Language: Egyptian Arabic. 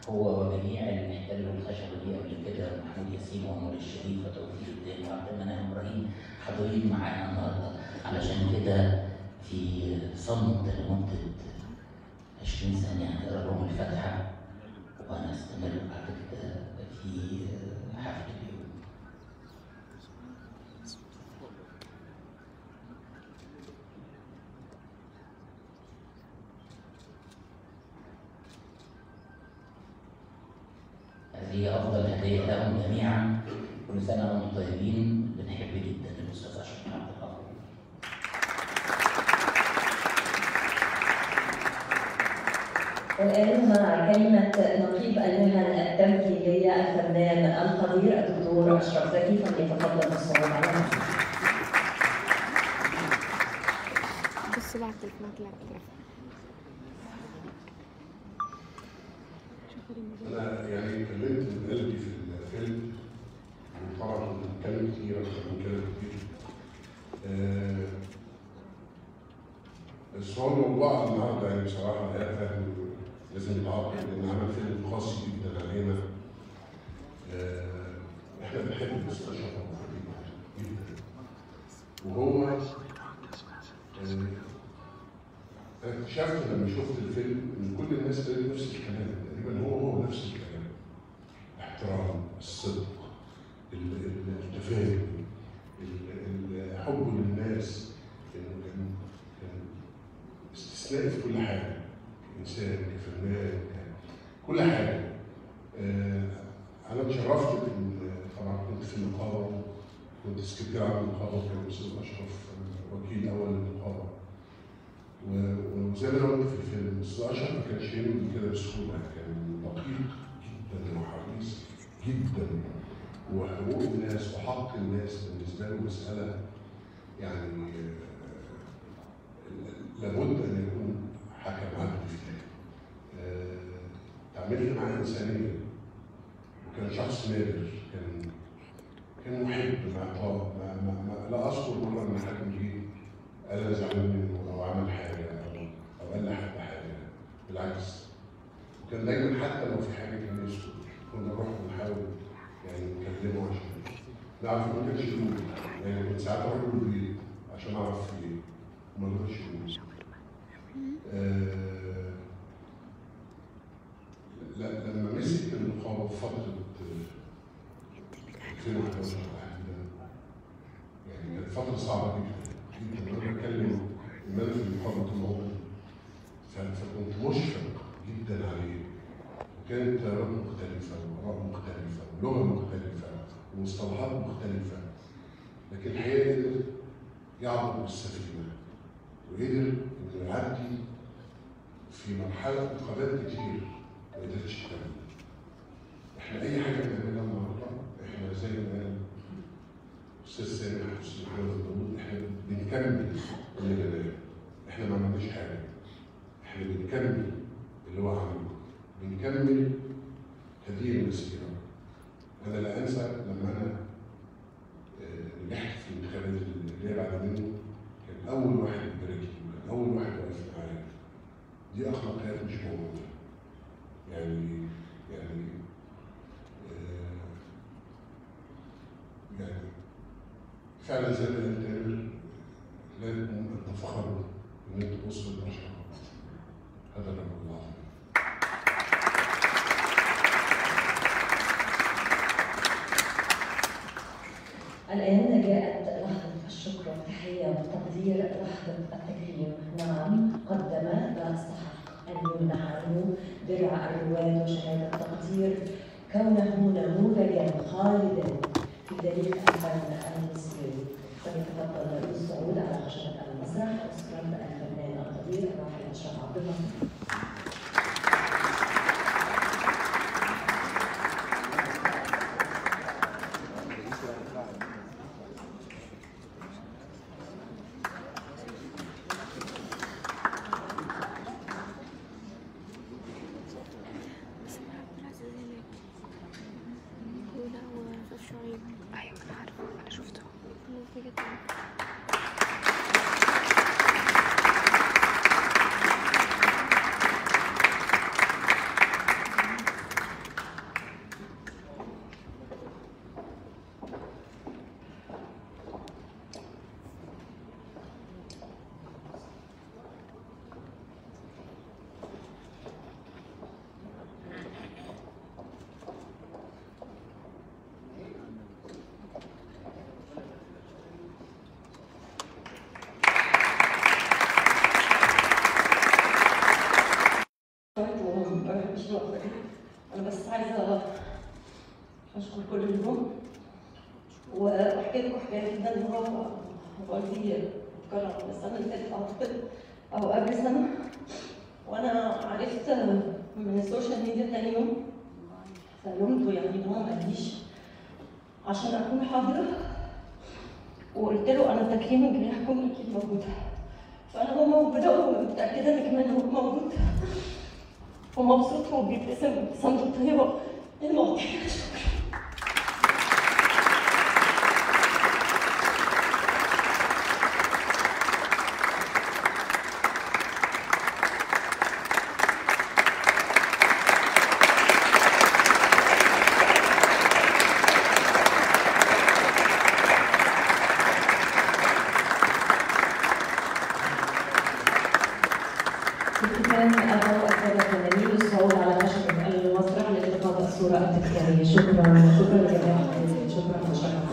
هو وجميع اللي احتلوا الخشبه دي قبل كده محمود ياسين وعمر الشريف وتوفيق الدين وعبد المنعم ابراهيم حاضرين معانا النهارده علشان كده في صمت لمده 20 ثانيه هنقرا لهم الفاتحه وهنستمر بعد كده في حفل اليوم هذه أفضل هدية لهم جميعا كل سنة وأنتم طيبين بنحب جدا الأستاذ أشرف عبد الغفور والآن مع كلمة نقيب المهن التمثيلية الفنان القدير الدكتور أشرف زكي فليتفضل بالصعود على المسرح. بص بقى على التليفون هتلاقي التليفون شوف الموضوع. انا يعني اتكلمت من قلبي في الفيلم وطبعا كنت بتكلم كتير اكتر من كده كتير آه، بس هو الموضوع النهارده يعني بصراحه لا فاهم لازم يتعاقب لان عمل فيلم قاسي جدا علينا آه، احنا بنحب الاستاذ شرف جدا جدا وهو آه، انا اكتشفت لما شفت الفيلم ان كل الناس قالت نفس الكلام تقريبا هو هو نفس الكلام احترام الصدق ال- ال- التفاهم ال- ال- حبه للناس كان كان كان استثنائي في كل حاجه كانسان كفنان ك- كل حاجه آه، انا اتشرفت ان طبعا كنت في النقابه كنت سكرتير عام النقابه وكان الاستاذ اشرف آه، وكيل اول للنقابه و- وزي ما انا قلت في الفيلم الاستاذ اشرف ما كانش يعمل كده بسهوله كان دقيق جدا وحريص جدا وحقوق الناس وحق الناس بالنسبه له مساله يعني آه، لابد ان يكون حكم عدل فيها. آه، تعاملت معاه انسانيا وكان شخص نادر كان كان محب معطاء ما, ما, ما لا اذكر مره ان حد جه قال انا زعلان منه او عمل حاجه او او قال لحد حاجه بالعكس وكان دايما حتى لو في حاجه كان يسكت كنا نروح ونحاول يعني نكلمه عشان نعرف ما كانش يقول يعني كنت ساعات اروح له البيت عشان اعرف في ايه وما يقدرش يقول آه، لا لما مسك النقابه في فتره آه، 2011 تحديدا يعني كانت فتره صعبه جدا جدا انا بتكلم ايمان في النقابه طول عمري ف- فكنت مشفق جدا عليه وكانت تيارات مختلفه واراء مختلفه ولغه مختلفه ومصطلحات مختلفه لكن الحقيقه قدر يعبر بالسفينه وقدر انه يعدي في مرحله انتقادات كتير ما قدرتش تكمل احنا اي حاجه بنعملها النهارده احنا زي ما قال استاذ سامح واستاذ محمد داوود احنا بنكمل اللي بدأناه احنا ما عملناش حاجه احنا بنكمل اللي هو عمله بنكمل هذه المسيره انا لا انسى لما انا آه، نجحت في الانتخابات اللي هي بعد منه كان اول واحد يبارك لي وكان اول واحد واقف معايا دي اخلاقيات مش موجوده يعني يعني آه، يعني فعلا زي ما قال تامر لازم ان تفخروا ان انتوا اسره بشر هذا الرجل العظيم الآن جاءت لحظة الشكر والتحية والتقدير لحظة التكريم نعم قدم ما استحق أن يمنح عنه درع الرواد وشهادة تقدير كونه نموذجا خالدا في تاريخ الفن المصري فليتفضل بالصعود على خشبة المسرح أسرة الفنان القدير الراحل أشرف عبد الغفور بس أنا عبد العزيز هناك ولا هو أستاذ شعيب أيوة أنا عارفة أنا شفته بجد وما بحبش الوقفه دي انا بس عايزه اشكر كل اليوم واحكي لكم حكايه جدا ان هو والدي اتكرم السنه اللي فاتت اعتقد او قبل سنه وانا عرفت من السوشيال ميديا تاني يوم فلومته يعني ان هو ما قاليش عشان اكون حاضره وقلت له انا التكريم الجاي هكون اكيد موجوده فانا هو موجوده ومتاكده ان كمان هو موجود ومبسوط وبيبتسم ابتسامته الطيبه المعطيه في الختام أدعو السادة الفنانين للصعود على خشبة المسرح لالتقاط الصورة التذكارية شكرا شكرا لجميع الحضور شكرا وشكرا